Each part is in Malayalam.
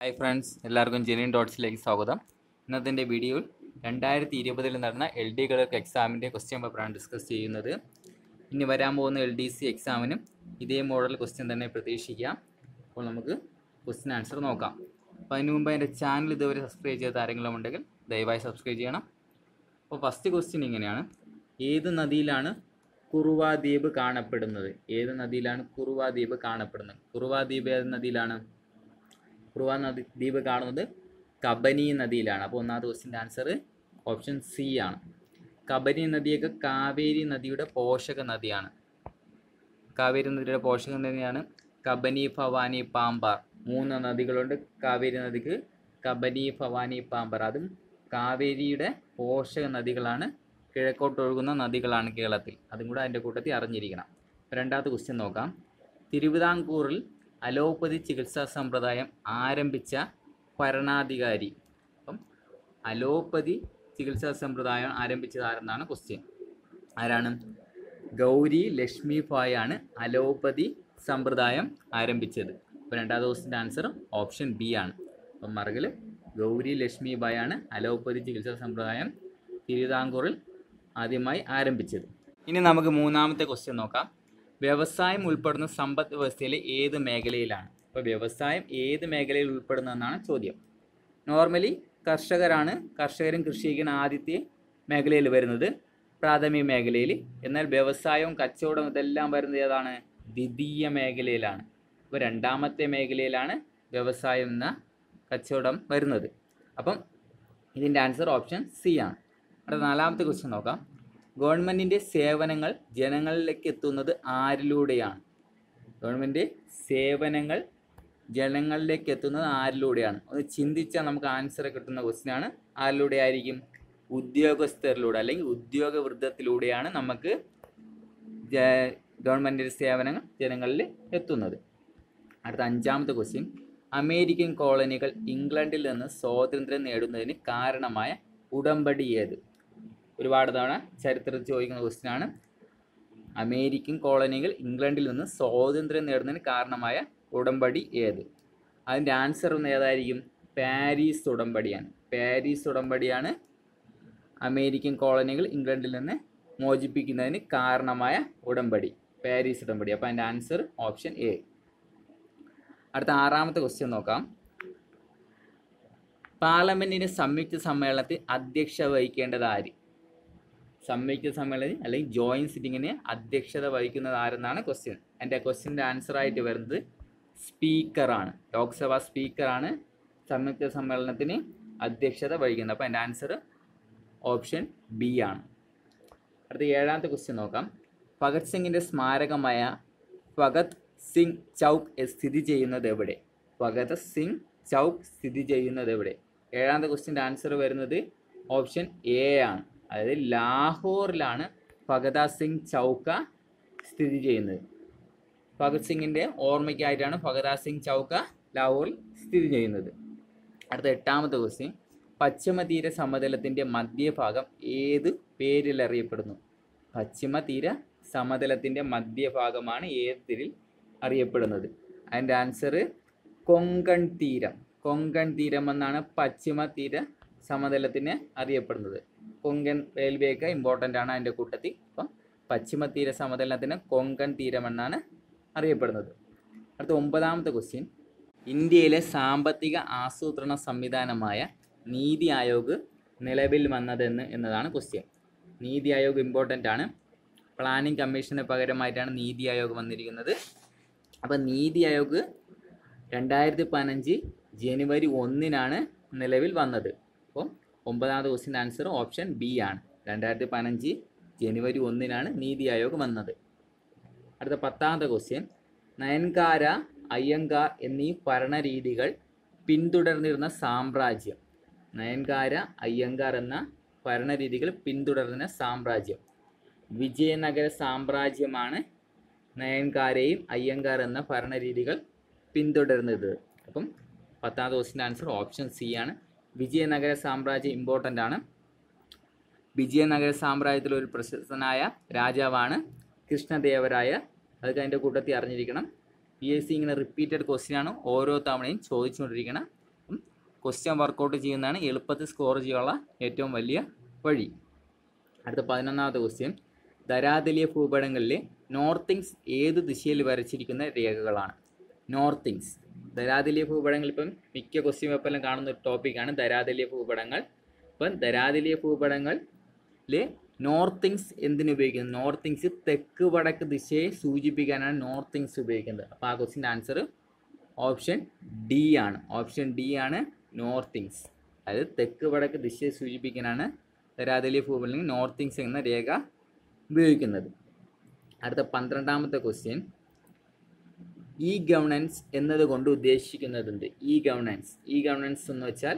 ഹായ് ഫ്രണ്ട്സ് എല്ലാവർക്കും ജെനിൻ ഡോട്ട്സിലേക്ക് സ്വാഗതം ഇന്നത്തെ എൻ്റെ വീഡിയോയിൽ രണ്ടായിരത്തി ഇരുപതിൽ നടന്ന എൽ ഡി ക്ലർക്ക് എക്സാമിൻ്റെ ക്വസ്റ്റ്യൻ പേപ്പറാണ് ഡിസ്കസ് ചെയ്യുന്നത് ഇനി വരാൻ പോകുന്ന എൽ ഡി സി എക്സാമിനും ഇതേ മോഡൽ ക്വസ്റ്റ്യൻ തന്നെ പ്രതീക്ഷിക്കാം അപ്പോൾ നമുക്ക് ക്വസ്റ്റ്യൻ ആൻസർ നോക്കാം അപ്പോൾ അതിന് മുമ്പ് എൻ്റെ ചാനൽ ഇതുവരെ സബ്സ്ക്രൈബ് ചെയ്ത ആരെങ്കിലും ഉണ്ടെങ്കിൽ ദയവായി സബ്സ്ക്രൈബ് ചെയ്യണം അപ്പോൾ ഫസ്റ്റ് ക്വസ്റ്റ്യൻ ഇങ്ങനെയാണ് ഏത് നദിയിലാണ് കുറുവാ ദ്വീപ് കാണപ്പെടുന്നത് ഏത് നദിയിലാണ് കുറുവാ ദ്വീപ് കാണപ്പെടുന്നത് കുറുവാ ദ്വീപ് ഏത് നദിയിലാണ് കുറുവാ നദി ദ്വീപ് കാണുന്നത് കബനി നദിയിലാണ് അപ്പോൾ ഒന്നാമത്തെ ക്വസ്റ്റിൻ്റെ ആൻസർ ഓപ്ഷൻ സി ആണ് കബനി നദിയൊക്കെ കാവേരി നദിയുടെ പോഷക നദിയാണ് കാവേരി നദിയുടെ പോഷക നദിയാണ് കബനി ഭവാനി പാമ്പാർ മൂന്ന് നദികളുണ്ട് കാവേരി നദിക്ക് കബനി ഭവാനി പാമ്പാർ അതും കാവേരിയുടെ പോഷക നദികളാണ് കിഴക്കോട്ട് ഒഴുകുന്ന നദികളാണ് കേരളത്തിൽ അതും കൂടെ അതിൻ്റെ കൂട്ടത്തിൽ അറിഞ്ഞിരിക്കണം രണ്ടാമത്തെ ക്വസ്റ്റ്യൻ നോക്കാം തിരുവിതാംകൂറിൽ അലോപ്പതി ചികിത്സാ സമ്പ്രദായം ആരംഭിച്ച ഭരണാധികാരി അപ്പം അലോപ്പതി ചികിത്സാ സമ്പ്രദായം ആരംഭിച്ചത് ആരെന്നാണ് ക്വസ്റ്റ്യൻ ആരാണ് ഗൗരി ലക്ഷ്മി ഭായ് ആണ് അലോപ്പതി സമ്പ്രദായം ആരംഭിച്ചത് അപ്പോൾ രണ്ടാമത്തെ ക്വസ്റ്റിൻ്റെ ആൻസർ ഓപ്ഷൻ ബി ആണ് അപ്പം മറുകിൽ ഗൗരി ലക്ഷ്മി ഭായ് ആണ് അലോപ്പതി ചികിത്സാ സമ്പ്രദായം തിരുവിതാംകൂറിൽ ആദ്യമായി ആരംഭിച്ചത് ഇനി നമുക്ക് മൂന്നാമത്തെ ക്വസ്റ്റ്യൻ നോക്കാം വ്യവസായം ഉൾപ്പെടുന്ന സമ്പദ് വ്യവസ്ഥയിലെ ഏത് മേഖലയിലാണ് അപ്പോൾ വ്യവസായം ഏത് മേഖലയിൽ ഉൾപ്പെടുന്നതെന്നാണ് ചോദ്യം നോർമലി കർഷകരാണ് കർഷകരും കൃഷി ചെയ്യുന്ന ആദ്യത്തെ മേഖലയിൽ വരുന്നത് പ്രാഥമിക മേഖലയിൽ എന്നാൽ വ്യവസായവും കച്ചവടവും ഇതെല്ലാം വരുന്നത് ഏതാണ് ദ്വിതീയ മേഖലയിലാണ് അപ്പോൾ രണ്ടാമത്തെ മേഖലയിലാണ് വ്യവസായം എന്ന കച്ചവടം വരുന്നത് അപ്പം ഇതിൻ്റെ ആൻസർ ഓപ്ഷൻ സി ആണ് അടുത്ത നാലാമത്തെ ക്വസ്റ്റ്യൻ നോക്കാം ഗവൺമെൻറ്റിൻ്റെ സേവനങ്ങൾ ജനങ്ങളിലേക്ക് എത്തുന്നത് ആരിലൂടെയാണ് ഗവൺമെൻറ് സേവനങ്ങൾ ജനങ്ങളിലേക്ക് എത്തുന്നത് ആരിലൂടെയാണ് ഒന്ന് ചിന്തിച്ചാൽ നമുക്ക് ആൻസർ കിട്ടുന്ന ക്വസ്റ്റ്യനാണ് ആരിലൂടെ ആയിരിക്കും ഉദ്യോഗസ്ഥരിലൂടെ അല്ലെങ്കിൽ ഉദ്യോഗവൃദ്ധത്തിലൂടെയാണ് നമുക്ക് ഗവൺമെൻറ്റിൻ്റെ സേവനങ്ങൾ ജനങ്ങളിൽ എത്തുന്നത് അടുത്ത അഞ്ചാമത്തെ ക്വസ്റ്റ്യൻ അമേരിക്കൻ കോളനികൾ ഇംഗ്ലണ്ടിൽ നിന്ന് സ്വാതന്ത്ര്യം നേടുന്നതിന് കാരണമായ ഉടമ്പടി ഏത് ഒരുപാട് തവണ ചരിത്രത്തിൽ ചോദിക്കുന്ന ക്വസ്റ്റ്യനാണ് അമേരിക്കൻ കോളനികൾ ഇംഗ്ലണ്ടിൽ നിന്ന് സ്വാതന്ത്ര്യം നേടുന്നതിന് കാരണമായ ഉടമ്പടി ഏത് അതിൻ്റെ ആൻസർ ഒന്ന് ഏതായിരിക്കും പാരീസ് ഉടമ്പടിയാണ് പാരീസ് ഉടമ്പടിയാണ് അമേരിക്കൻ കോളനികൾ ഇംഗ്ലണ്ടിൽ നിന്ന് മോചിപ്പിക്കുന്നതിന് കാരണമായ ഉടമ്പടി പാരീസ് ഉടമ്പടി അപ്പോൾ അതിൻ്റെ ആൻസർ ഓപ്ഷൻ എ അടുത്ത ആറാമത്തെ ക്വസ്റ്റ്യൻ നോക്കാം പാർലമെൻറ്റിൻ്റെ സംയുക്ത സമ്മേളനത്തിൽ അധ്യക്ഷ വഹിക്കേണ്ടത് ആര് സംയുക്ത സമ്മേളനത്തിൽ അല്ലെങ്കിൽ ജോയിൻറ്റ് സിറ്റിങ്ങിന് അധ്യക്ഷത വഹിക്കുന്നത് ആരെന്നാണ് ക്വസ്റ്റ്യൻ എൻ്റെ ക്വസ്റ്റ്യൻ്റെ ആൻസർ ആയിട്ട് വരുന്നത് സ്പീക്കറാണ് ലോക്സഭാ സ്പീക്കറാണ് സംയുക്ത സമ്മേളനത്തിന് അധ്യക്ഷത വഹിക്കുന്നത് അപ്പോൾ എൻ്റെ ആൻസർ ഓപ്ഷൻ ബി ആണ് അടുത്ത ഏഴാമത്തെ ക്വസ്റ്റ്യൻ നോക്കാം ഭഗത് സിംഗിൻ്റെ സ്മാരകമായ ഭഗത് സിംഗ് ചൗക്ക് സ്ഥിതി ചെയ്യുന്നത് എവിടെ ഭഗത് സിംഗ് ചൗക്ക് സ്ഥിതി ചെയ്യുന്നത് എവിടെ ഏഴാമത്തെ ക്വസ്റ്റ്യൻ്റെ ആൻസർ വരുന്നത് ഓപ്ഷൻ എ ആണ് അതായത് ലാഹോറിലാണ് ഭഗത സിംഗ് ചൗക്ക സ്ഥിതി ചെയ്യുന്നത് ഭഗത് സിംഗിൻ്റെ ഓർമ്മയ്ക്കായിട്ടാണ് ഭഗത സിംഗ് ചൗക്ക ലാഹോറിൽ സ്ഥിതി ചെയ്യുന്നത് അടുത്ത എട്ടാമത്തെ ക്വസ്റ്റ്യൻ പശ്ചിമതീര സമതലത്തിൻ്റെ മധ്യഭാഗം ഏത് പേരിൽ അറിയപ്പെടുന്നു പശ്ചിമതീര സമതലത്തിൻ്റെ മധ്യഭാഗമാണ് ഏത് പേരിൽ അറിയപ്പെടുന്നത് അതിൻ്റെ ആൻസർ കൊങ്കൺ തീരം കൊങ്കൺ തീരം എന്നാണ് പശ്ചിമ തീര സമതലത്തിന് അറിയപ്പെടുന്നത് കൊങ്കൺ റെയിൽവേ ഒക്കെ ഇമ്പോർട്ടൻ്റ് ആണ് അതിൻ്റെ കൂട്ടത്തിൽ അപ്പം പശ്ചിമ തീര സമതലത്തിന് കൊങ്കൺ തീരം എന്നാണ് അറിയപ്പെടുന്നത് അടുത്ത ഒമ്പതാമത്തെ ക്വസ്റ്റ്യൻ ഇന്ത്യയിലെ സാമ്പത്തിക ആസൂത്രണ സംവിധാനമായ നീതി ആയോഗ് നിലവിൽ വന്നതെന്ന് എന്നതാണ് ക്വസ്റ്റ്യൻ നീതി ആയോഗ് ഇമ്പോർട്ടൻ്റ് ആണ് പ്ലാനിംഗ് കമ്മീഷന് പകരമായിട്ടാണ് നീതി ആയോഗ് വന്നിരിക്കുന്നത് അപ്പം നീതി ആയോഗ് രണ്ടായിരത്തി പതിനഞ്ച് ജനുവരി ഒന്നിനാണ് നിലവിൽ വന്നത് അപ്പോൾ ഒമ്പതാമത്തെ ക്വസ്റ്റ്യൻ ആൻസർ ഓപ്ഷൻ ബി ആണ് രണ്ടായിരത്തി പതിനഞ്ച് ജനുവരി ഒന്നിനാണ് നീതി ആയോഗ് വന്നത് അടുത്ത പത്താമത്തെ ക്വസ്റ്റ്യൻ നയൻകാര അയ്യങ്കാർ എന്നീ ഭരണരീതികൾ പിന്തുടർന്നിരുന്ന സാമ്രാജ്യം നയൻകാര അയ്യങ്കാർ എന്ന ഭരണരീതികൾ പിന്തുടർന്ന സാമ്രാജ്യം വിജയനഗര സാമ്രാജ്യമാണ് നയൻകാരയും അയ്യങ്കാർ എന്ന ഭരണരീതികൾ പിന്തുടരുന്നത് അപ്പം പത്താമത്തെ ക്വസ്റ്റിൻ്റെ ആൻസർ ഓപ്ഷൻ സി ആണ് വിജയനഗര സാമ്രാജ്യം ഇമ്പോർട്ടൻ്റ് ആണ് വിജയനഗര സാമ്രാജ്യത്തിൽ ഒരു പ്രശസ്തനായ രാജാവാണ് കൃഷ്ണദേവരായ അതൊക്കെ അതിൻ്റെ കൂട്ടത്തിൽ അറിഞ്ഞിരിക്കണം പി എസ് സി ഇങ്ങനെ റിപ്പീറ്റഡ് ക്വസ്റ്റ്യൻ ആണ് ഓരോ തവണയും ചോദിച്ചുകൊണ്ടിരിക്കണം ക്വസ്റ്റ്യൻ വർക്കൗട്ട് ചെയ്യുന്നതാണ് എളുപ്പത്തിൽ സ്കോർ ചെയ്യാനുള്ള ഏറ്റവും വലിയ വഴി അടുത്ത പതിനൊന്നാമത്തെ ക്വസ്റ്റ്യൻ ധരാതലീയ ഭൂപടങ്ങളിലെ നോർത്തിങ്സ് ഏത് ദിശയിൽ വരച്ചിരിക്കുന്ന രേഖകളാണ് നോർത്തിങ്സ് ധരാതലീയ ഭൂപടങ്ങൾ ഇപ്പം മിക്ക ക്വസ്റ്റ്യൻ പേപ്പറിലും കാണുന്ന ഒരു ടോപ്പിക്കാണ് ധരാതലീയ ഭൂപടങ്ങൾ ഇപ്പം ധരാതലീയ ഭൂപടങ്ങളിൽ നോർത്തിങ്സ് എന്തിനു ഉപയോഗിക്കുന്നത് നോർത്തിങ്സ് തെക്ക് വടക്ക് ദിശയെ സൂചിപ്പിക്കാനാണ് നോർത്തിങ്സ് ഉപയോഗിക്കുന്നത് അപ്പോൾ ആ ക്വസ്റ്റിൻ്റെ ആൻസർ ഓപ്ഷൻ ഡി ആണ് ഓപ്ഷൻ ഡി ആണ് നോർത്തിങ്സ് അതായത് തെക്ക് വടക്ക് ദിശയെ സൂചിപ്പിക്കാനാണ് ധരാതലീയ ഭൂപടങ്ങളിൽ നോർത്തിങ്സ് എന്ന രേഖ ഉപയോഗിക്കുന്നത് അടുത്ത പന്ത്രണ്ടാമത്തെ ക്വസ്റ്റ്യൻ ഇ ഗവർണൻസ് എന്നതുകൊണ്ട് ഉദ്ദേശിക്കുന്നതെന്ത് ഇ ഗവർണൻസ് ഇ ഗവർണൻസ് എന്ന് വെച്ചാൽ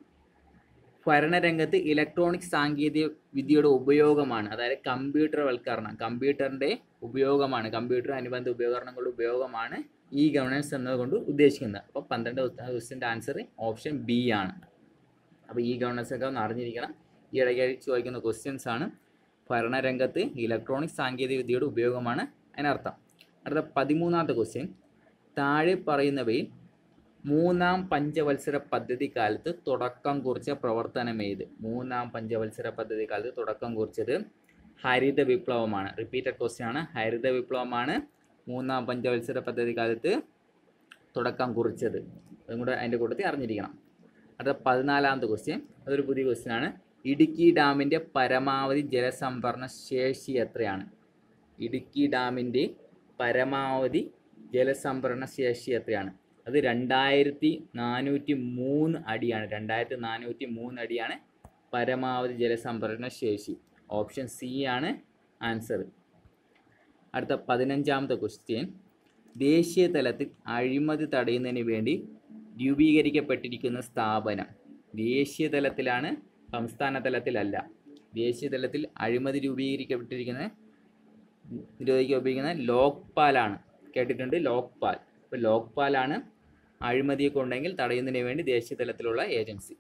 ഭരണരംഗത്ത് ഇലക്ട്രോണിക് സാങ്കേതിക വിദ്യയുടെ ഉപയോഗമാണ് അതായത് കമ്പ്യൂട്ടർ വൽക്കരണം കമ്പ്യൂട്ടറിൻ്റെ ഉപയോഗമാണ് കമ്പ്യൂട്ടർ അനുബന്ധ ഉപകരണങ്ങളുടെ ഉപയോഗമാണ് ഇ ഗവർണൻസ് എന്നതുകൊണ്ട് ഉദ്ദേശിക്കുന്നത് അപ്പോൾ പന്ത്രണ്ട് ക്വസ്റ്റിൻ്റെ ആൻസർ ഓപ്ഷൻ ബി ആണ് അപ്പോൾ ഈ ഗവർണൻസ് ഒക്കെ ഒന്ന് അറിഞ്ഞിരിക്കണം ഈ ഇടയ്ക്ക് ചോദിക്കുന്ന ക്വസ്റ്റ്യൻസ് ആണ് ഭരണരംഗത്ത് ഇലക്ട്രോണിക് സാങ്കേതിക വിദ്യയുടെ ഉപയോഗമാണ് അതിനർത്ഥം അടുത്ത പതിമൂന്നാമത്തെ ക്വസ്റ്റ്യൻ താഴെ പറയുന്നവയിൽ മൂന്നാം പഞ്ചവത്സര പദ്ധതി കാലത്ത് തുടക്കം കുറിച്ച പ്രവർത്തനം ഏത് മൂന്നാം പഞ്ചവത്സര പദ്ധതി കാലത്ത് തുടക്കം കുറിച്ചത് ഹരിത വിപ്ലവമാണ് റിപ്പീറ്റഡ് ക്വസ്റ്റ്യൻ ആണ് ഹരിത വിപ്ലവമാണ് മൂന്നാം പഞ്ചവത്സര പദ്ധതി കാലത്ത് തുടക്കം കുറിച്ചത് അതും കൂടെ അതിൻ്റെ കൂട്ടത്തിൽ അറിഞ്ഞിരിക്കണം അടുത്ത പതിനാലാമത്തെ ക്വസ്റ്റ്യൻ അതൊരു പുതിയ ക്വസ്റ്റ്യൻ ആണ് ഇടുക്കി ഡാമിൻ്റെ പരമാവധി ജലസംഭരണ ശേഷി എത്രയാണ് ഇടുക്കി ഡാമിൻ്റെ പരമാവധി ജലസംഭരണ ശേഷി എത്രയാണ് അത് രണ്ടായിരത്തി നാനൂറ്റി മൂന്ന് അടിയാണ് രണ്ടായിരത്തി നാനൂറ്റി മൂന്ന് അടിയാണ് പരമാവധി ജലസംഭരണ ശേഷി ഓപ്ഷൻ സി ആണ് ആൻസർ അടുത്ത പതിനഞ്ചാമത്തെ ക്വസ്റ്റ്യൻ ദേശീയ തലത്തിൽ അഴിമതി തടയുന്നതിന് വേണ്ടി രൂപീകരിക്കപ്പെട്ടിരിക്കുന്ന സ്ഥാപനം ദേശീയ തലത്തിലാണ് സംസ്ഥാന തലത്തിലല്ല ദേശീയ തലത്തിൽ അഴിമതി രൂപീകരിക്കപ്പെട്ടിരിക്കുന്നത് നിരോധിക്കാൻ ഉപയോഗിക്കുന്ന ലോക്പാലാണ് കേട്ടിട്ടുണ്ട് ലോക്പാൽ ഇപ്പോൾ ലോക്പാലാണ് അഴിമതിയൊക്കെ ഉണ്ടെങ്കിൽ തടയുന്നതിന് വേണ്ടി ദേശീയ തലത്തിലുള്ള ഏജൻസി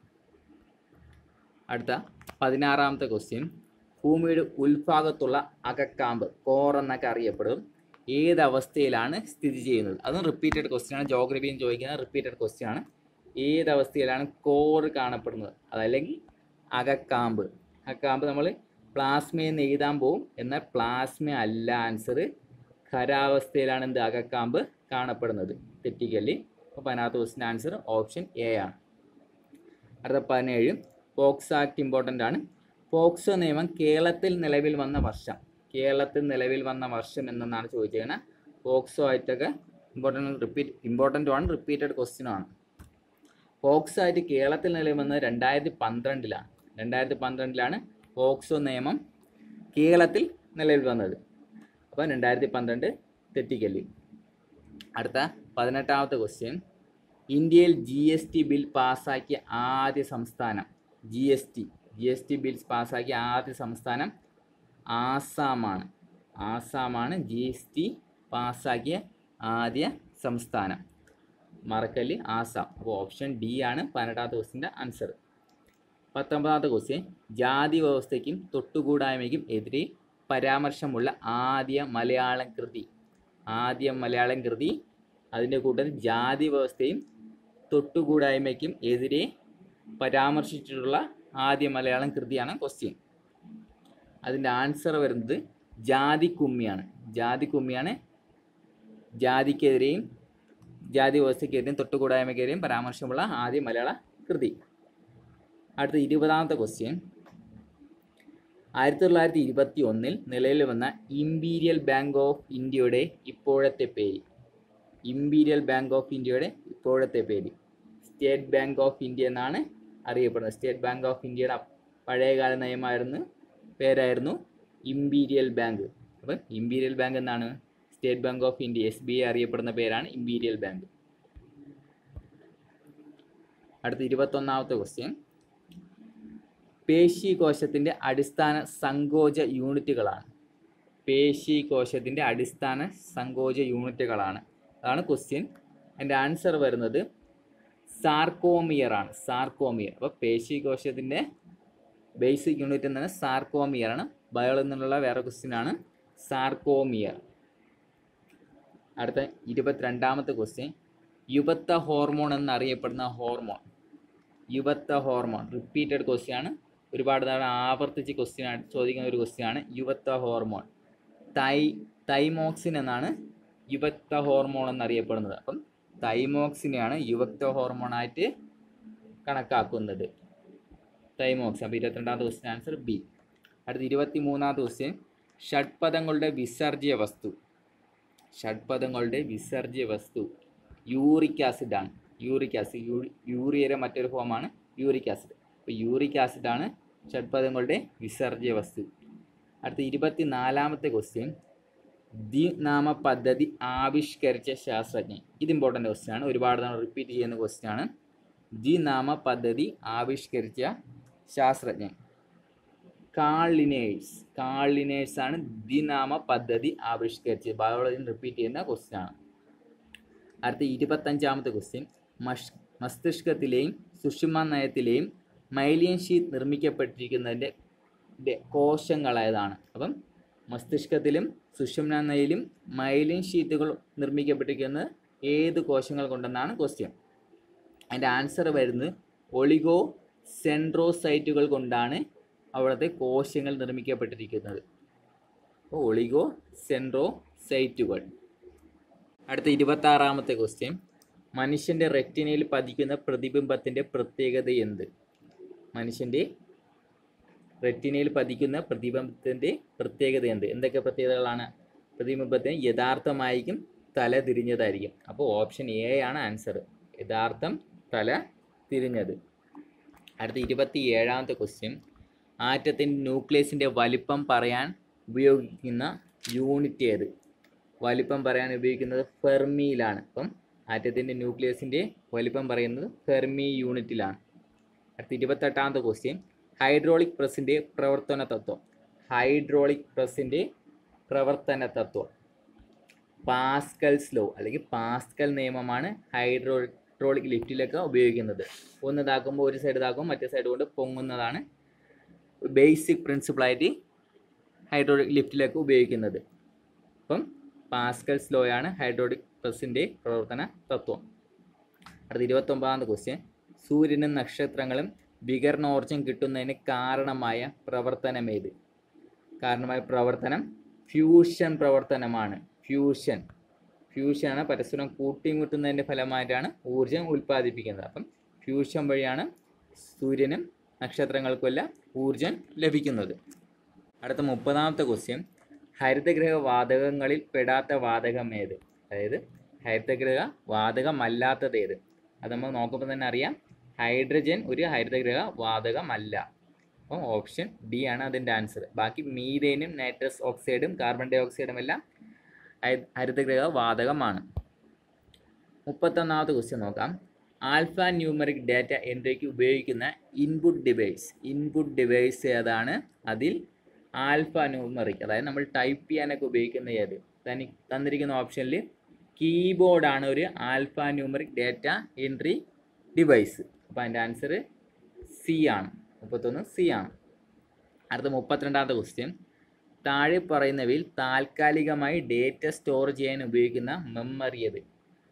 അടുത്ത പതിനാറാമത്തെ ക്വസ്റ്റ്യൻ ഭൂമിയുടെ ഉൾഭാഗത്തുള്ള അകക്കാമ്പ് കോർ എന്നൊക്കെ അറിയപ്പെടും ഏത് അവസ്ഥയിലാണ് സ്ഥിതി ചെയ്യുന്നത് അതും റിപ്പീറ്റഡ് ക്വസ്റ്റ്യൻ ആണ് ജോഗ്രഫിയും ചോദിക്കുന്ന റിപ്പീറ്റഡ് ക്വസ്റ്റ്യൻ ആണ് ഏത് അവസ്ഥയിലാണ് കോർ കാണപ്പെടുന്നത് അതല്ലെങ്കിൽ അകക്കാമ്പ് അകക്കാമ്പ് നമ്മൾ പ്ലാസ്മയെന്ന് എഴുതാൻ പോവും എന്നാൽ പ്ലാസ്മ അല്ല ആൻസർ ഖരാവസ്ഥയിലാണ് എന്ത് അകക്കാമ്പ് കാണപ്പെടുന്നത് തെറ്റിക്കല്ലി അപ്പോൾ പതിനാറ് ക്വസ്റ്റിൻ്റെ ആൻസർ ഓപ്ഷൻ എ ആണ് അടുത്ത പതിനേഴ് പോക്സോ ആക്ട് ഇമ്പോർട്ടൻ്റ് ആണ് പോക്സോ നിയമം കേരളത്തിൽ നിലവിൽ വന്ന വർഷം കേരളത്തിൽ നിലവിൽ വന്ന വർഷം എന്നാണ് ചോദിച്ചിരിക്കുന്നത് പോക്സോ ആയിട്ടൊക്കെ ഇമ്പോർട്ടൻ്റ് റിപ്പീറ്റ് ഇമ്പോർട്ടൻ്റ് ആണ് റിപ്പീറ്റഡ് ക്വസ്റ്റ്യൻ ആണ് പോക്സോ ആയിട്ട് കേരളത്തിൽ നിലവിൽ വന്നത് രണ്ടായിരത്തി പന്ത്രണ്ടിലാണ് രണ്ടായിരത്തി പന്ത്രണ്ടിലാണ് പോക്സോ നിയമം കേരളത്തിൽ നിലവിൽ വന്നത് അപ്പോൾ രണ്ടായിരത്തി പന്ത്രണ്ട് തെറ്റിക്കല്ലി അടുത്ത പതിനെട്ടാമത്തെ ക്വസ്റ്റ്യൻ ഇന്ത്യയിൽ ജി എസ് ടി ബിൽ പാസ്സാക്കിയ ആദ്യ സംസ്ഥാനം G S T G S T bill പാസ്സാക്കിയ ആദ്യ സംസ്ഥാനം ആസാമാണ് ആസാമാണ് ജി എസ് ടി പാസ്സാക്കിയ ആദ്യ സംസ്ഥാനം മറക്കല്ലി ആസാം അപ്പോൾ ഓപ്ഷൻ ഡി ആണ് പതിനെട്ടാമത്തെ ക്വസ്റ്റിൻ്റെ ആൻസർ പത്തൊമ്പതാമത്തെ ക്വസ്റ്റ്യൻ ജാതി വ്യവസ്ഥയ്ക്കും തൊട്ടുകൂടായ്മയ്ക്കും എതിരെ പരാമർശമുള്ള ആദ്യ മലയാളം കൃതി ആദ്യ മലയാളം കൃതി അതിൻ്റെ കൂട്ടത്തിൽ ജാതി വ്യവസ്ഥയും തൊട്ടുകൂടായ്മയ്ക്കും എതിരെ പരാമർശിച്ചിട്ടുള്ള ആദ്യ മലയാളം കൃതിയാണ് ക്വസ്റ്റ്യൻ അതിൻ്റെ ആൻസർ വരുന്നത് ജാതി കുമ്മിയാണ് ജാതി കുമ്മിയാണ് ജാതിക്കെതിരെയും ജാതി വ്യവസ്ഥയ്ക്കെതിരെയും തൊട്ടുകൂടായ്മയ്ക്കെതിരെയും പരാമർശമുള്ള ആദ്യ മലയാള കൃതി അടുത്ത ഇരുപതാമത്തെ ക്വസ്റ്റ്യൻ ആയിരത്തി തൊള്ളായിരത്തി ഇരുപത്തി ഒന്നിൽ നിലവിൽ വന്ന ഇമ്പീരിയൽ ബാങ്ക് ഓഫ് ഇന്ത്യയുടെ ഇപ്പോഴത്തെ പേര് ഇമ്പീരിയൽ ബാങ്ക് ഓഫ് ഇന്ത്യയുടെ ഇപ്പോഴത്തെ പേര് സ്റ്റേറ്റ് ബാങ്ക് ഓഫ് ഇന്ത്യ എന്നാണ് അറിയപ്പെടുന്നത് സ്റ്റേറ്റ് ബാങ്ക് ഓഫ് ഇന്ത്യയുടെ പഴയകാല നയമായിരുന്നു പേരായിരുന്നു ഇമ്പീരിയൽ ബാങ്ക് അപ്പം ഇമ്പീരിയൽ ബാങ്ക് എന്നാണ് State Bank of India S B I അറിയപ്പെടുന്ന പേരാണ് ഇമ്പീരിയൽ ബാങ്ക് അടുത്ത ഇരുപത്തൊന്നാമത്തെ ക്വസ്റ്റ്യൻ പേശീകോശത്തിൻ്റെ അടിസ്ഥാന സങ്കോച യൂണിറ്റുകളാണ് പേശീകോശത്തിൻ്റെ അടിസ്ഥാന സങ്കോച യൂണിറ്റുകളാണ് അതാണ് ക്വസ്റ്റ്യൻ അതിൻ്റെ ആൻസർ വരുന്നത് സാർക്കോമിയർ ആണ് സാർക്കോമിയർ അപ്പോൾ പേശീകോശത്തിൻ്റെ ബേസിക് യൂണിറ്റ് എന്നാണ് സാർക്കോമിയർ ആണ് ബയോളജിൽ നിന്നുള്ള വേറെ ക്വസ്റ്റ്യൻ ആണ് സാർക്കോമിയർ അടുത്ത ഇരുപത്തിരണ്ടാമത്തെ ക്വസ്റ്റ്യൻ യുവത്വ ഹോർമോൺ എന്നറിയപ്പെടുന്ന ഹോർമോൺ യുവത്വ ഹോർമോൺ റിപ്പീറ്റഡ് ക്വസ്റ്റ്യൻ ആണ് ഒരുപാട് തവണ ആവർത്തിച്ച് ക്വസ്റ്റ്യൻ ആണ് ചോദിക്കുന്ന ഒരു ക്വസ്റ്റ്യൻ ആണ് യുവത്വ ഹോർമോൺ തൈ തൈമോക്സിൻ എന്നാണ് യുവത്വ ഹോർമോൺ എന്നറിയപ്പെടുന്നത് അപ്പം തൈമോക്സിനെയാണ് യുവത്വ ഹോർമോണായിട്ട് കണക്കാക്കുന്നത് തൈമോക്സിൻ അപ്പോൾ ഇരുപത്തിരണ്ടാമത്തെ ക്വസ്റ്റ്യൻ ആൻസർ ബി അടുത്ത ഇരുപത്തി മൂന്നാമത്തെ ക്വസ്റ്റ്യൻ ഷഡ്പദങ്ങളുടെ വിസർജ്യ വസ്തു ഷഡ്പദങ്ങളുടെ വിസർജ്യ വസ്തു യൂറിക് ആസിഡ് ആണ് യൂറിക് ആസിഡ് യൂ യൂറിയയുടെ മറ്റൊരു ഫോമാണ് യൂറിക് ആസിഡ് അപ്പോൾ യൂറിക് ആസിഡ് ആണ് ഷഡ്പദങ്ങളുടെ വിസർജ്യ വസ്തു അടുത്ത ഇരുപത്തി നാലാമത്തെ ക്വസ്റ്റ്യൻ ദ്വിനാമ പദ്ധതി ആവിഷ്കരിച്ച ശാസ്ത്രജ്ഞൻ ഇത് ഇമ്പോർട്ടൻ്റ് ക്വസ്റ്റ്യൻ ആണ് ഒരുപാട് തവണ റിപ്പീറ്റ് ചെയ്യുന്ന ക്വസ്റ്റ്യൻ ആണ് ദ്വിനാമ പദ്ധതി ആവിഷ്കരിച്ച ശാസ്ത്രജ്ഞൻ കാളിനേഴ്സ് കാളിനേഴ്സ് ആണ് ദ്വിനാമ പദ്ധതി ആവിഷ്കരിച്ചത് ബയോളജിയിൽ റിപ്പീറ്റ് ചെയ്യുന്ന ക്വസ്റ്റ്യൻ ആണ് അടുത്ത ഇരുപത്തഞ്ചാമത്തെ ക്വസ്റ്റ്യൻ മഷ് മസ്തിഷ്കത്തിലെയും സുഷുമ നയത്തിലെയും മൈലിയൻ ഷീറ്റ് നിർമ്മിക്കപ്പെട്ടിരിക്കുന്നതിൻ്റെ ന്റെ കോശങ്ങൾ ഏതാണ് അപ്പം മസ്തിഷ്കത്തിലും സുഷുമ്ന നയിലും മൈലിൻ ഷീറ്റുകൾ നിർമ്മിക്കപ്പെട്ടിരിക്കുന്നത് ഏത് കോശങ്ങൾ കൊണ്ടെന്നാണ് ക്വസ്റ്റ്യൻ അതിൻ്റെ ആൻസർ വരുന്നത് ഒളിഗോ സെൻട്രോസൈറ്റുകൾ കൊണ്ടാണ് അവിടുത്തെ കോശങ്ങൾ നിർമ്മിക്കപ്പെട്ടിരിക്കുന്നത് അപ്പോൾ ഒളിഗോ സെൻട്രോസൈറ്റുകൾ അടുത്ത ഇരുപത്താറാമത്തെ ക്വസ്റ്റ്യൻ മനുഷ്യൻ്റെ റെറ്റിനയിൽ പതിക്കുന്ന പ്രതിബിംബത്തിൻ്റെ പ്രത്യേകത എന്ത് മനുഷ്യൻ്റെ റെറ്റിനയിൽ പതിക്കുന്ന പ്രതിബിംബത്തിൻ്റെ പ്രത്യേകത എന്ത് എന്തൊക്കെ പ്രത്യേകതകളാണ് പ്രതിബിംബത്തിന് യഥാർത്ഥമായിരിക്കും തല തിരിഞ്ഞതായിരിക്കും അപ്പോൾ ഓപ്ഷൻ എ ആണ് ആൻസർ യഥാർത്ഥം തല തിരിഞ്ഞത് അടുത്ത ഇരുപത്തി ഏഴാമത്തെ ക്വസ്റ്റ്യൻ ആറ്റത്തിൻ്റെ ന്യൂക്ലിയസിൻ്റെ വലിപ്പം പറയാൻ ഉപയോഗിക്കുന്ന യൂണിറ്റ് ഏത് വലിപ്പം പറയാൻ ഉപയോഗിക്കുന്നത് ഫെർമിയിലാണ് അപ്പം ആറ്റത്തിൻ്റെ ന്യൂക്ലിയസിൻ്റെ വലിപ്പം പറയുന്നത് ഫെർമി യൂണിറ്റിലാണ് അടുത്ത ഇരുപത്തെട്ടാമത്തെ ക്വസ്റ്റ്യൻ ഹൈഡ്രോളിക് പ്രസ്സിൻ്റെ പ്രവർത്തന തത്വം ഹൈഡ്രോളിക് പ്രസ്സിൻ്റെ പ്രവർത്തന തത്വം പാസ്കൽസ് ലോ അല്ലെങ്കിൽ പാസ്കൽ നിയമമാണ് ഹൈഡ്രോളിക് ലിഫ്റ്റിലൊക്കെ ഉപയോഗിക്കുന്നത് ഒന്ന് ഇതാക്കുമ്പോൾ ഒരു സൈഡ് ഇതാക്കും മറ്റേ സൈഡ് കൊണ്ട് പൊങ്ങുന്നതാണ് ബേസിക് പ്രിൻസിപ്പിളായിട്ട് ഹൈഡ്രോളിക് ലിഫ്റ്റിലൊക്കെ ഉപയോഗിക്കുന്നത് അപ്പം പാസ്കൽസ് ലോയാണ് ഹൈഡ്രോളിക് പ്രസ്സിൻ്റെ പ്രവർത്തന തത്വം അടുത്ത ഇരുപത്തൊമ്പതാമത്തെ ക്വസ്റ്റ്യൻ സൂര്യനും നക്ഷത്രങ്ങളും വികരണോർജം കിട്ടുന്നതിന് കാരണമായ പ്രവർത്തനമേത് കാരണമായ പ്രവർത്തനം ഫ്യൂഷൻ പ്രവർത്തനമാണ് ഫ്യൂഷൻ ഫ്യൂഷനാണ് പരസ്പരം കൂട്ടിമുട്ടുന്നതിൻ്റെ ഫലമായിട്ടാണ് ഊർജം ഉൽപ്പാദിപ്പിക്കുന്നത് അപ്പം ഫ്യൂഷൻ വഴിയാണ് സൂര്യനും നക്ഷത്രങ്ങൾക്കുമെല്ലാം ഊർജം ലഭിക്കുന്നത് അടുത്ത മുപ്പതാമത്തെ ക്വസ്റ്റ്യൻ ഹരിതഗ്രഹ വാതകങ്ങളിൽ പെടാത്ത വാതകം ഏത് അതായത് ഹരിതഗ്രഹ വാതകമല്ലാത്തത് ഏത് അത് നമ്മൾ നോക്കുമ്പോൾ തന്നെ അറിയാം ഹൈഡ്രജൻ ഒരു ഹരിതഗ്രഹ വാതകമല്ല അപ്പം ഓപ്ഷൻ ഡി ആണ് അതിൻ്റെ ആൻസർ ബാക്കി മീതേനും നൈട്രസ് ഓക്സൈഡും കാർബൺ ഡൈ ഓക്സൈഡും എല്ലാം ഹരി- ഹരിതഗ്രഹ വാതകമാണ് മുപ്പത്തൊന്നാമത്തെ ക്വസ്റ്റ്യൻ നോക്കാം ആൽഫ ന്യൂമറിക് ഡാറ്റ എൻട്രിക്ക് ഉപയോഗിക്കുന്ന ഇൻപുട്ട് ഡിവൈസ് ഇൻപുട്ട് ഡിവൈസ് ഏതാണ് അതിൽ ആൽഫ ന്യൂമറിക് അതായത് നമ്മൾ ടൈപ്പ് ചെയ്യാനൊക്കെ ഉപയോഗിക്കുന്ന ഏത് തനി തന്നിരിക്കുന്ന ഓപ്ഷനിൽ കീബോർഡാണ് ഒരു alphanumeric data entry device അപ്പോൾ അതിൻ്റെ ആൻസർ സി ആണ് മുപ്പത്തൊന്ന് സി ആണ് അടുത്ത മുപ്പത്തിരണ്ടാമത്തെ ക്വസ്റ്റ്യൻ താഴെ പറയുന്നവയിൽ താൽക്കാലികമായി ഡേറ്റ സ്റ്റോർ ചെയ്യാൻ ഉപയോഗിക്കുന്ന മെമ്മറി ഏത്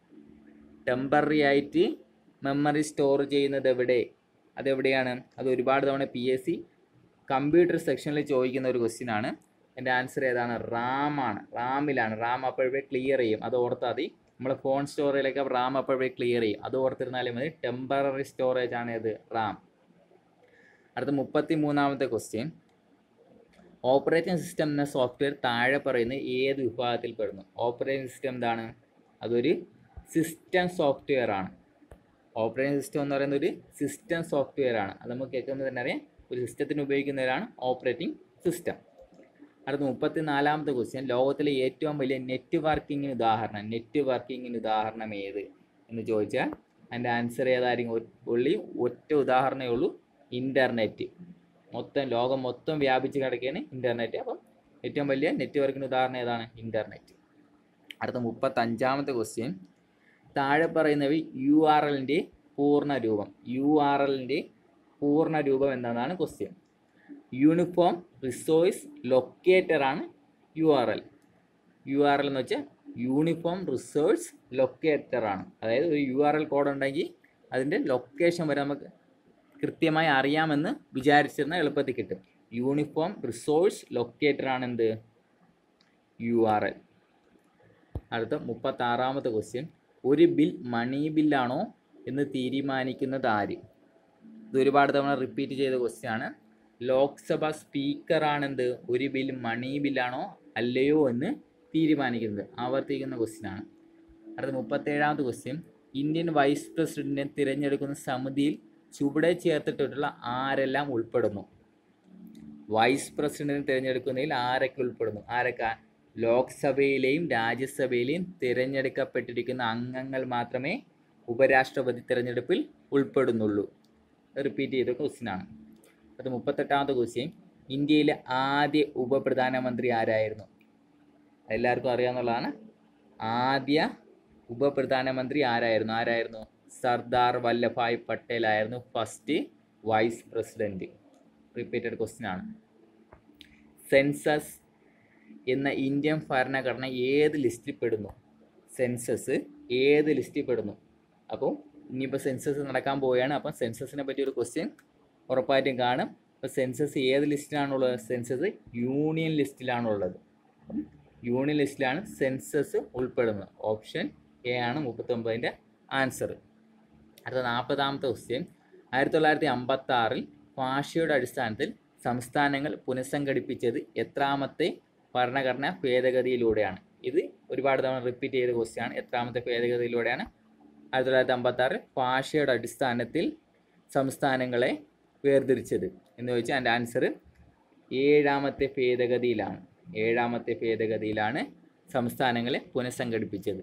ടെമ്പററി ആയിട്ട് മെമ്മറി സ്റ്റോർ ചെയ്യുന്നത് എവിടെ അതെവിടെയാണ് അത് ഒരുപാട് തവണ പി എസ് സി കമ്പ്യൂട്ടർ സെക്ഷനിൽ ചോദിക്കുന്ന ഒരു ക്വസ്റ്റ്യൻ ആണ് എൻ്റെ ആൻസർ ഏതാണ് റാം ആണ് റാമിലാണ് റാം അപ്പോഴേ ക്ലിയർ ചെയ്യും അത് ഓർത്താൽ മതി നമ്മൾ ഫോൺ സ്റ്റോറേജിലൊക്കെ റാം അപ്പോഴേ ക്ലിയർ ചെയ്യും അത് ഓർത്തിരുന്നാലും മതി ടെമ്പററി സ്റ്റോറേജ് ആണ് ഇത് റാം അടുത്ത മുപ്പത്തി മൂന്നാമത്തെ ക്വസ്റ്റ്യൻ ഓപ്പറേറ്റിംഗ് സിസ്റ്റം എന്ന സോഫ്റ്റ്വെയർ താഴെ പറയുന്ന ഏത് വിഭാഗത്തിൽ പെടുന്നു ഓപ്പറേറ്റിംഗ് സിസ്റ്റം എന്താണ് അതൊരു സിസ്റ്റം സോഫ്റ്റ്വെയർ ആണ് ഓപ്പറേറ്റിംഗ് സിസ്റ്റം എന്ന് പറയുന്നത് ഒരു സിസ്റ്റം സോഫ്റ്റ്വെയർ ആണ് അത് നമുക്ക് കേൾക്കുമ്പോൾ തന്നെ അറിയാം ഒരു സിസ്റ്റത്തിന് ഉപയോഗിക്കുന്നവരാണ് ഓപ്പറേറ്റിംഗ് സിസ്റ്റം അടുത്ത മുപ്പത്തി നാലാമത്തെ ക്വസ്റ്റ്യൻ ലോകത്തിലെ ഏറ്റവും വലിയ നെറ്റ്വർക്കിങ്ങിന് ഉദാഹരണം നെറ്റ്വർക്കിങ്ങിന് ഉദാഹരണം ഏത് എന്ന് ചോദിച്ചാൽ അതിൻ്റെ ആൻസർ ഏതായിരിക്കും ഉള്ളി ഒറ്റ ഉദാഹരണമേ ഉള്ളൂ ഇൻ്റർനെറ്റ് മൊത്തം ലോകം മൊത്തം വ്യാപിച്ച് കിടക്കുകയാണ് ഇൻ്റർനെറ്റ് അപ്പം ഏറ്റവും വലിയ നെറ്റ്വർക്കിന് ഉദാഹരണം ഏതാണ് ഇൻ്റർനെറ്റ് അടുത്ത മുപ്പത്തഞ്ചാമത്തെ ക്വസ്റ്റ്യൻ താഴെ പറയുന്നവ യു ആർ എല്ലിൻ്റെ പൂർണ്ണ രൂപം യു ആർ എല്ലിൻ്റെ പൂർണ്ണ രൂപം എന്നതാണ് ക്വസ്റ്റ്യൻ യൂണിഫോം റിസോഴ്സ് ലൊക്കേറ്റർ ആണ് U R L U R L എന്ന് വെച്ചാൽ യൂണിഫോം റിസോഴ്സ് ലൊക്കേറ്റർ ആണ് അതായത് ഒരു യു ആർ എൽ കോഡ് ഉണ്ടെങ്കിൽ അതിൻ്റെ ലൊക്കേഷൻ വരെ നമുക്ക് കൃത്യമായി അറിയാമെന്ന് വിചാരിച്ചിരുന്ന എളുപ്പത്തിൽ കിട്ടും യൂണിഫോം റിസോഴ്സ് ലൊക്കേറ്റർ ആണ് എന്ത് യു ആർ എൽ അടുത്ത മുപ്പത്താറാമത്തെ ക്വസ്റ്റ്യൻ ഒരു ബിൽ മണി ബില്ലാണോ എന്ന് തീരുമാനിക്കുന്നത് ആര് ഇത് ഒരുപാട് തവണ റിപ്പീറ്റ് ചെയ്ത ക്വസ്റ്റ്യൻ ആണ് ലോക്സഭ സ്പീക്കറാണ് എന്ത് ഒരു ബിൽ മണി ബില്ലാണോ അല്ലയോ എന്ന് തീരുമാനിക്കുന്നത് ആവർത്തിക്കുന്ന ക്വസ്റ്റ്യൻ ആണ് അടുത്ത മുപ്പത്തേഴാമത്തെ ക്വസ്റ്റ്യൻ ഇന്ത്യൻ വൈസ് പ്രസിഡന്റിനെ തിരഞ്ഞെടുക്കുന്ന സമിതിയിൽ ചുവടെ ചേർത്തിട്ടുള്ള ആരെല്ലാം ഉൾപ്പെടുന്നു വൈസ് പ്രസിഡന്റിനെ തിരഞ്ഞെടുക്കുന്നതിൽ ആരൊക്കെ ഉൾപ്പെടുന്നു ആരൊക്കെ ലോക്സഭയിലെയും രാജ്യസഭയിലെയും തിരഞ്ഞെടുക്കപ്പെട്ടിരിക്കുന്ന അംഗങ്ങൾ മാത്രമേ ഉപരാഷ്ട്രപതി തിരഞ്ഞെടുപ്പിൽ ഉൾപ്പെടുന്നുള്ളൂ റിപ്പീറ്റ് ചെയ്ത ക്വസ്റ്റ്യൻ ആണ് അത് മുപ്പത്തെട്ടാമത്തെ ക്വസ്റ്റ്യൻ ഇന്ത്യയിലെ ആദ്യ ഉപപ്രധാനമന്ത്രി ആരായിരുന്നു എല്ലാവർക്കും അറിയാവുന്നതാണ് ആദ്യ ഉപപ്രധാനമന്ത്രി ആരായിരുന്നു ആരായിരുന്നു സർദാർ വല്ലഭായ് പട്ടേൽ ആയിരുന്നു first vice president repeated question ആണ് സെൻസസ് എന്ന ഇന്ത്യൻ ഭരണഘടന ഏത് ലിസ്റ്റിൽ പെടുന്നു സെൻസസ് ഏത് ലിസ്റ്റിൽ പെടുന്നു അപ്പോൾ ഇനിയിപ്പോൾ സെൻസസ് നടക്കാൻ പോവുകയാണ് അപ്പം സെൻസസിനെ പറ്റി ഒരു ക്വസ്റ്റ്യൻ ഉറപ്പായിട്ടും കാണും അപ്പോൾ സെൻസസ് ഏത് ലിസ്റ്റിലാണുള്ളത് സെൻസസ് യൂണിയൻ ലിസ്റ്റിലാണുള്ളത് അപ്പം യൂണിയൻ ലിസ്റ്റിലാണ് സെൻസസ് ഉൾപ്പെടുന്നത് ഓപ്ഷൻ എ ആണ് മുപ്പത്തൊമ്പതിൻ്റെ ആൻസർ അടുത്ത നാൽപ്പതാമത്തെ ക്വസ്റ്റ്യൻ ആയിരത്തി തൊള്ളായിരത്തി അമ്പത്തി ആറിൽ ഭാഷയുടെ അടിസ്ഥാനത്തിൽ സംസ്ഥാനങ്ങൾ പുനഃസംഘടിപ്പിച്ചത് എത്രാമത്തെ ഭരണഘടനാ ഭേദഗതിയിലൂടെയാണ് ഇത് ഒരുപാട് തവണ റിപ്പീറ്റ് ചെയ്ത ക്വസ്റ്റ്യൻ ആണ് എത്രാമത്തെ ഭേദഗതിയിലൂടെയാണ് ആയിരത്തി തൊള്ളായിരത്തി അമ്പത്തി ആറ് ഭാഷയുടെ അടിസ്ഥാനത്തിൽ സംസ്ഥാനങ്ങളെ വേർതിരിച്ചത് എന്ന് ചോദിച്ചാൽ എൻ്റെ ആൻസർ ഏഴാമത്തെ ഭേദഗതിയിലാണ് ഏഴാമത്തെ ഭേദഗതിയിലാണ് സംസ്ഥാനങ്ങളെ പുനഃസംഘടിപ്പിച്ചത്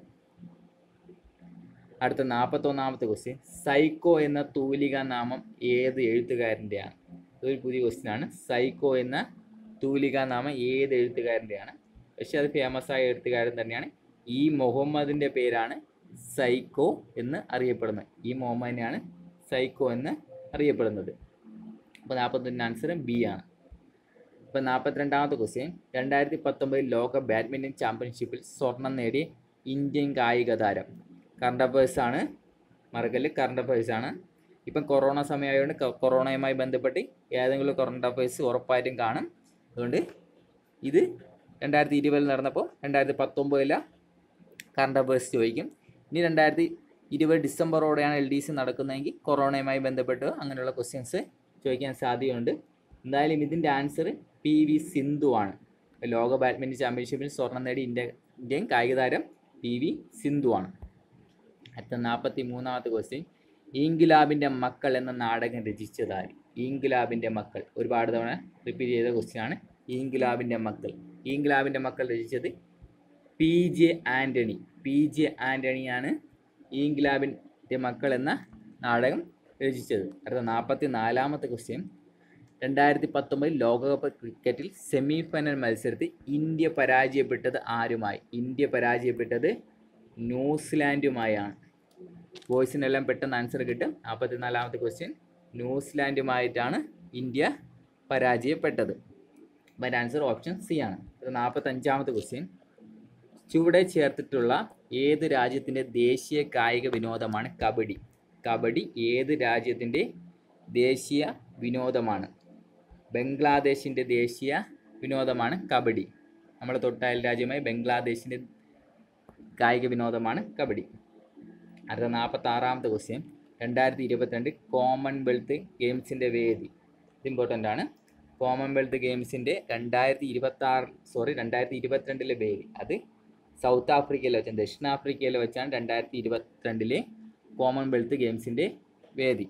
അടുത്ത നാൽപ്പത്തൊന്നാമത്തെ ക്വസ്റ്റ്യൻ സൈക്കോ എന്ന തൂലിക നാമം ഏത് എഴുത്തുകാരൻ്റെയാണ് ഇതൊരു പുതിയ ക്വസ്റ്റ്യൻ ആണ് സൈക്കോ എന്ന തൂലിക നാമം ഏത് എഴുത്തുകാരൻ്റെയാണ് പക്ഷെ അത് ഫേമസ് ആയ എഴുത്തുകാരൻ തന്നെയാണ് ഈ മുഹമ്മദിൻ്റെ പേരാണ് സൈക്കോ എന്ന് അറിയപ്പെടുന്നത് ഈ മുഹമ്മദിനെയാണ് സൈക്കോ എന്ന് അറിയപ്പെടുന്നത് അപ്പോൾ നാൽപ്പത്തൊന്നിൻ്റെ ആൻസർ ബി ആണ് ഇപ്പോൾ നാൽപ്പത്തിരണ്ടാമത്തെ ക്വസ്റ്റ്യൻ രണ്ടായിരത്തി പത്തൊമ്പതിൽ ലോക ബാഡ്മിൻ്റൺ ചാമ്പ്യൻഷിപ്പിൽ സ്വർണം നേടിയ ഇന്ത്യൻ കായിക താരം കറണ്ട് അഫയേഴ്സ് ആണ് മറക്കല് കറണ്ട് അഫയേഴ്സ് ആണ് ഇപ്പം കൊറോണ സമയമായതുകൊണ്ട് കൊ- കൊറോണയുമായി ബന്ധപ്പെട്ട് ഏതെങ്കിലും കറണ്ട് അഫയേഴ്സ് ഉറപ്പായിട്ടും കാണും അതുകൊണ്ട് ഇത് രണ്ടായിരത്തി ഇരുപതിൽ നടന്നപ്പോൾ രണ്ടായിരത്തി പത്തൊമ്പതിലെ കറണ്ട് അഫയേഴ്സ് ചോദിക്കും ഇനി രണ്ടായിരത്തി ഇരുപത് ഡിസംബറോടെയാണ് എൽ ഡി സി നടക്കുന്നതെങ്കിൽ കൊറോണയുമായി ബന്ധപ്പെട്ട് അങ്ങനെയുള്ള ക്വസ്റ്റ്യൻസ് ചോദിക്കാൻ സാധ്യതയുണ്ട് എന്തായാലും ഇതിൻ്റെ ആൻസർ പി വി സിന്ധു ആണ് ലോക ബാഡ്മിൻ്റൺ ചാമ്പ്യൻഷിപ്പിൽ സ്വർണം നേടി ഇന്ത്യ ഇന്ത്യൻ കായിക താരം പി വി സിന്ധു ആണ് അടുത്ത നാൽപ്പത്തി മൂന്നാമത്തെ ക്വസ്റ്റ്യൻ ഈങ്കുലാബിൻ്റെ മക്കൾ എന്ന നാടകം രചിച്ചതാര് ഈങ്കുലാബിൻ്റെ മക്കൾ ഒരുപാട് തവണ റിപ്പീറ്റ് ചെയ്ത ക്വസ്റ്റ്യൻ ആണ് ഈങ്കുലാബിൻ്റെ മക്കൾ ഈങ്കുലാബിൻ്റെ മക്കൾ രചിച്ചത് P J Antony P J ആൻ്റണിയാണ് ഈങ്കുലാബിൻ്റെ മക്കൾ എന്ന നാടകം രചിച്ചത് അടുത്ത നാൽപ്പത്തി നാലാമത്തെ ക്വസ്റ്റ്യൻ രണ്ടായിരത്തി പത്തൊമ്പതിൽ ലോകകപ്പ് ക്രിക്കറ്റിൽ സെമി ഫൈനൽ മത്സരത്തിൽ ഇന്ത്യ പരാജയപ്പെട്ടത് ആരുമായി ഇന്ത്യ പരാജയപ്പെട്ടത് ന്യൂസിലാൻഡുമായാണ് ബോയ്സിനെല്ലാം പെട്ടെന്ന് ആൻസർ കിട്ടും നാൽപ്പത്തിനാലാമത്തെ ക്വസ്റ്റ്യൻ ന്യൂസിലാൻഡുമായിട്ടാണ് ഇന്ത്യ പരാജയപ്പെട്ടത് അപ്പം ആൻസർ ഓപ്ഷൻ സി ആണ് ഇത് നാൽപ്പത്തഞ്ചാമത്തെ ക്വസ്റ്റ്യൻ ചുവടെ ചേർത്തിട്ടുള്ള ഏത് രാജ്യത്തിൻ്റെ ദേശീയ കായിക വിനോദമാണ് കബഡി കബഡി ഏത് രാജ്യത്തിൻ്റെ ദേശീയ വിനോദമാണ് ബംഗ്ലാദേശിൻ്റെ ദേശീയ വിനോദമാണ് കബഡി നമ്മുടെ തൊട്ടയൽ രാജ്യമായ ബംഗ്ലാദേശിൻ്റെ കായിക വിനോദമാണ് കബഡി അടുത്ത നാൽപ്പത്തി ആറാമത്തെ ക്വസ്റ്റ്യൻ രണ്ടായിരത്തി ഇരുപത്തിരണ്ട് കോമൺവെൽത്ത് ഗെയിംസിൻ്റെ വേദി ഇത് ഇമ്പോർട്ടൻ്റ് ആണ് കോമൺവെൽത്ത് ഗെയിംസിൻ്റെ രണ്ടായിരത്തി ഇരുപത്തി ആറ് സോറി രണ്ടായിരത്തി ഇരുപത്തിരണ്ടിലെ വേദി അത് സൗത്ത് ആഫ്രിക്കയിൽ വെച്ചാണ് ദക്ഷിണാഫ്രിക്കയിൽ വെച്ചാണ് രണ്ടായിരത്തി ഇരുപത്തിരണ്ടിലെ കോമൺവെൽത്ത് ഗെയിംസിൻ്റെ വേദി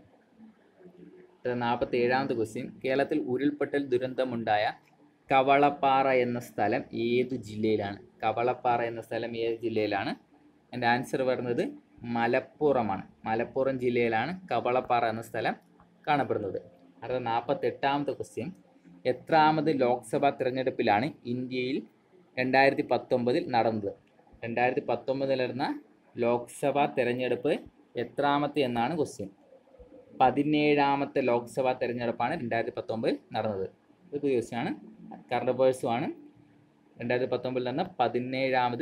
നാൽപ്പത്തി ഏഴാമത്തെ ക്വസ്റ്റ്യൻ കേരളത്തിൽ ഉരുൾപൊട്ടൽ ദുരന്തമുണ്ടായ കവളപ്പാറ എന്ന സ്ഥലം ഏത് ജില്ലയിലാണ് കവളപ്പാറ എന്ന സ്ഥലം ഏത് ജില്ലയിലാണ് എൻ്റെ ആൻസർ വരുന്നത് മലപ്പുറമാണ് മലപ്പുറം ജില്ലയിലാണ് കവളപ്പാറ എന്ന സ്ഥലം കാണപ്പെടുന്നത് അടുത്ത നാൽപ്പത്തെട്ടാമത്തെ ക്വസ്റ്റ്യൻ എത്രാമത് ലോക്സഭാ തിരഞ്ഞെടുപ്പിലാണ് ഇന്ത്യയിൽ രണ്ടായിരത്തി പത്തൊമ്പതിൽ നടന്നത് രണ്ടായിരത്തി പത്തൊമ്പതിൽ നടന്ന ലോക്സഭാ തിരഞ്ഞെടുപ്പ് എത്രാമത്തെ എന്നാണ് ക്വസ്റ്റ്യൻ പതിനേഴാമത്തെ ലോക്സഭാ തെരഞ്ഞെടുപ്പാണ് രണ്ടായിരത്തി പത്തൊമ്പതിൽ നടന്നത് ഇത് പുതിയ ക്വസ്റ്റ്യനാണ് കറണ്ട് അഫയേഴ്സും ആണ് രണ്ടായിരത്തി പത്തൊമ്പതിൽ നടന്ന പതിനേഴാമത്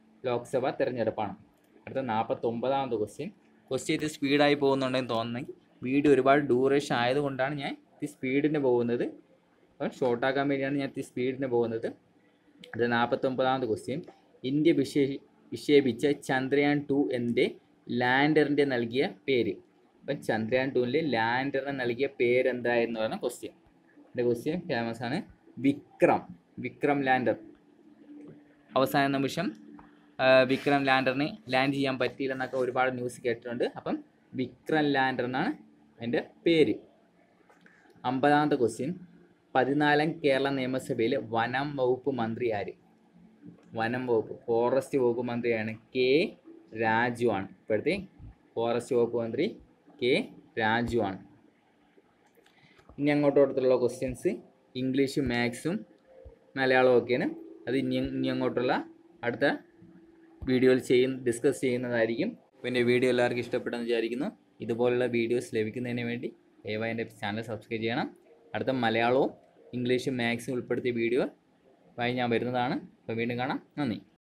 ലോക്സഭാ തെരഞ്ഞെടുപ്പാണ് അടുത്ത നാൽപ്പത്തൊമ്പതാമത് ക്വസ്റ്റ്യൻ ക്വസ്റ്റ്യൻ ഇത് സ്പീഡായി പോകുന്നുണ്ടെന്ന് തോന്നുന്നെങ്കിൽ വീഡിയോ ഒരുപാട് ഡ്യൂറേഷൻ ആയതുകൊണ്ടാണ് ഞാൻ ഈ സ്പീഡിന് പോകുന്നത് അപ്പോൾ ഷോർട്ടാക്കാൻ വേണ്ടിയാണ് ഞാൻ ഈ സ്പീഡിന് പോകുന്നത് അത് നാൽപ്പത്തൊമ്പതാമത് ക്വസ്റ്റ്യൻ ഇന്ത്യ വിക്ഷേ വിക്ഷേപിച്ച ചന്ദ്രയാൻ ടു എൻ്റെ ലാൻഡറിൻ്റെ നൽകിയ പേര് അപ്പം ചന്ദ്രയാൻ ടുവിൽ ലാൻഡറിന് നൽകിയ പേര് എന്തായിരുന്നു പറഞ്ഞ ക്വസ്റ്റ്യൻ എൻ്റെ ക്വസ്റ്റ്യൻ ഫേമസ് ആണ് വിക്രം വിക്രം ലാൻഡർ അവസാന നിമിഷം ആ, വിക്രം ലാൻഡറിന് ലാൻഡ് ചെയ്യാൻ പറ്റിയില്ലെന്നൊക്കെ ഒരുപാട് ന്യൂസ് കേട്ടിട്ടുണ്ട് അപ്പം വിക്രം ലാൻഡർ എന്നാണ് അതിൻ്റെ പേര് അമ്പതാമത്തെ ക്വസ്റ്റ്യൻ പതിനാലാം കേരള നിയമസഭയിൽ വനം വകുപ്പ് മന്ത്രി ആര് വനം വകുപ്പ് ഫോറസ്റ്റ് വകുപ്പ് മന്ത്രിയാണ് കെ രാജു ആണ് ഇപ്പോഴത്തെ ഫോറസ്റ്റ് വകുപ്പ് മന്ത്രി കെ രാജു ആണ് ഇനി അങ്ങോട്ടോട്ടുള്ള ക്വസ്റ്റ്യൻസ് ഇംഗ്ലീഷും മാത്സും മലയാളവും ഒക്കെയാണ് അത് ഇനി ഇനി അങ്ങോട്ടുള്ള അടുത്ത വീഡിയോയിൽ ചെയ്യുന്ന ഡിസ്കസ് ചെയ്യുന്നതായിരിക്കും അപ്പോൾ എൻ്റെ വീഡിയോ എല്ലാവർക്കും ഇഷ്ടപ്പെട്ടെന്ന് വിചാരിക്കുന്നു ഇതുപോലുള്ള വീഡിയോസ് ലഭിക്കുന്നതിന് വേണ്ടി ദയവായി എൻ്റെ ചാനൽ സബ്സ്ക്രൈബ് ചെയ്യണം അടുത്ത മലയാളവും ഇംഗ്ലീഷും മാത്സും ഉൾപ്പെടുത്തിയ വീഡിയോ ആയി ഞാൻ വരുന്നതാണ് അപ്പോൾ വീണ്ടും കാണാം നന്ദി